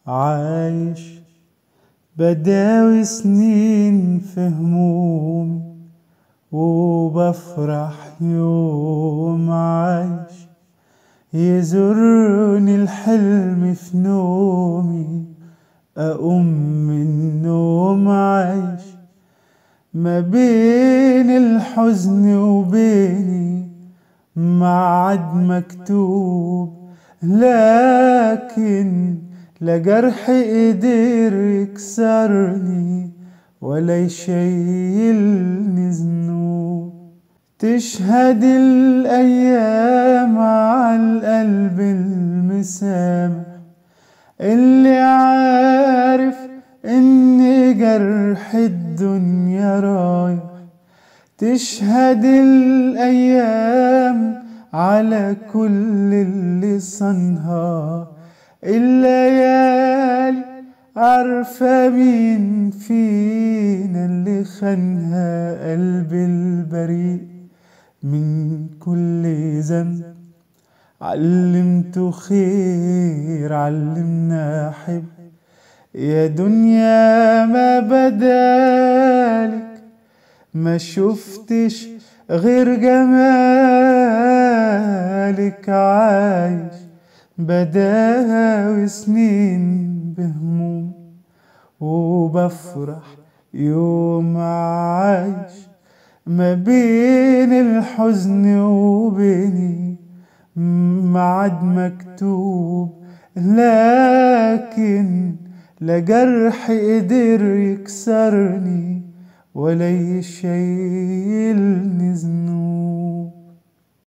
عايش بداوي سنين في همومي وبفرح يوم عايش يزورني الحلم في نومي أقوم من النوم عايش ما بين الحزن وبيني معد مكتوب لكن لا جرح قدر يكسرني ولا يشيلني ذنوب تشهد الأيام على القلب المسامح اللي عارف إن جرح الدنيا رايح تشهد الأيام على كل اللي صنها الليالي عارفة مين فينا اللي خانها قلبي البريء من كل ذنب علمته خير علمنا حب يا دنيا ما بدالك ما شفتش غير جمالك عايش بداوي سنين بهموم وبفرح يوم عايش ما بين الحزن وبيني معد مكتوب لكن لا جرح قدر يكسرني ولا يشيلني ذنوب